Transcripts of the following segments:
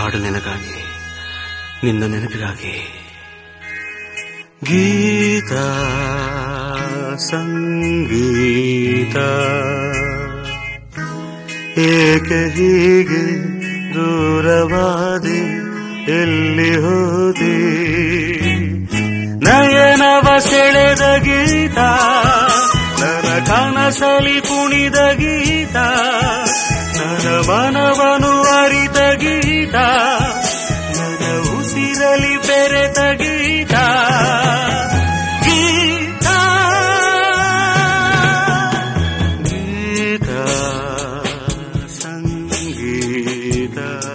ಹಾಡು ನಿನಗಾಗಿ ನಿನ್ನ ನೆನಪಿಗಾಗಿ ಗೀತ ಸಂಗೀತ ಏಕೆ ಹೀಗೆ ದೂರವಾದಿ ಎಲ್ಲಿ ಹೋದಿ ನಯನವ ಸೆಳೆದ ಗೀತ ನನ್ನ ಕನಸಲಿ ಕುಣಿದ ಗೀತ ನನ್ನ ಮನವನು ಅರಿತ ಗೀತ ನನ್ನ ಉಸಿರಲಿ ಬೆರೆತ ಗೀತ ಗೀತ ಗೀತ ಸಂಗೀತ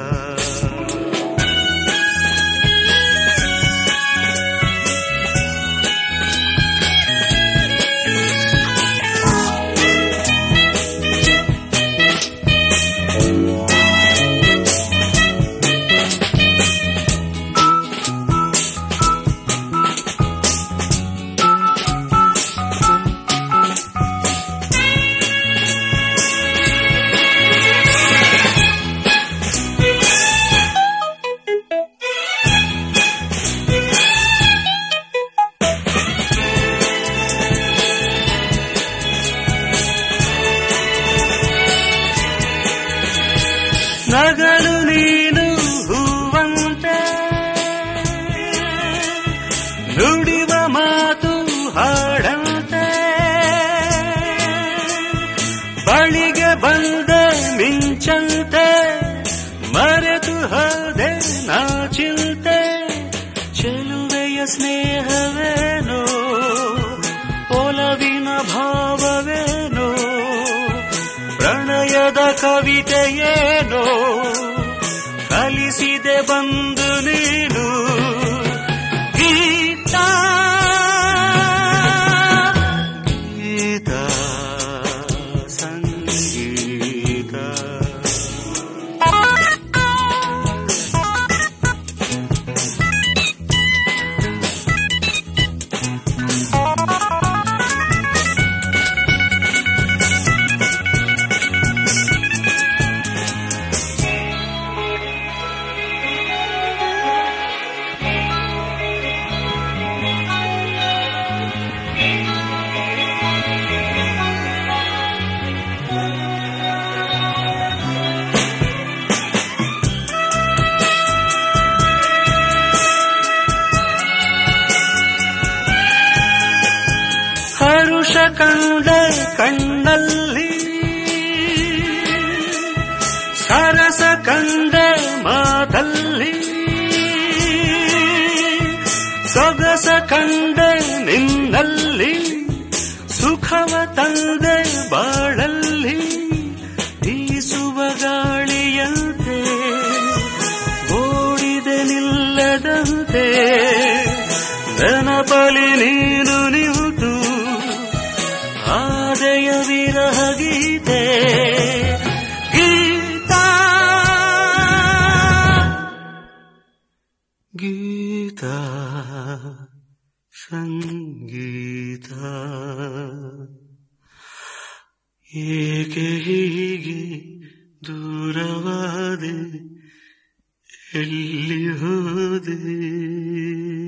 ನಗಲು ನೀನು ಹೂವಂತೆ ನುಡಿವ ಮಾತು ಹಾಡಂತೆ ಬಳಿಗೆ ಬಂದ ಮಿಂಚಂತೆ ಮರೆತು ಹೋದೆ ನಾಚಿಂತೆ ಚೆಲುವೆಯ ಸ್ನೇಹವೇನೋ ಒಲವಿನ ಭಾವವೇನೋ ಪ್ರಣಯದ ಕವಿತೆಯೇನೋ ಕಲಿಸಿದೆ ಬಂದು ನೀನು ಗೀತ ಗೀತ ಸಂಗೀತ ಹರುಷ ಕಂಡ ಕಣ್ಣಲ್ಲಿ ಸರಸ ಕಂಡ ಮಾತಲ್ಲಿ ಸೊಗಸ ಕಂಡ ನಿನ್ನಲ್ಲಿ ಸುಖವ ತಂದೆ ಬಾಳಲ್ಲಿ ಬೀಸುವ ಗಾಳಿಯಂತೆ ಓಡಿದೆ ನಿಲ್ಲದಂತೆ ನೆನಪಲಿ ನೀನು ನಿಂತು ಆದಯ ವಿರಹ ಗೀತೆ ಗೀತ ಗೀತ ಸಂಗೀತ ಏಕೆ ಹೀಗೆ ದೂರವಾದೆ ಎಲ್ಲಿ ಹೋದೆ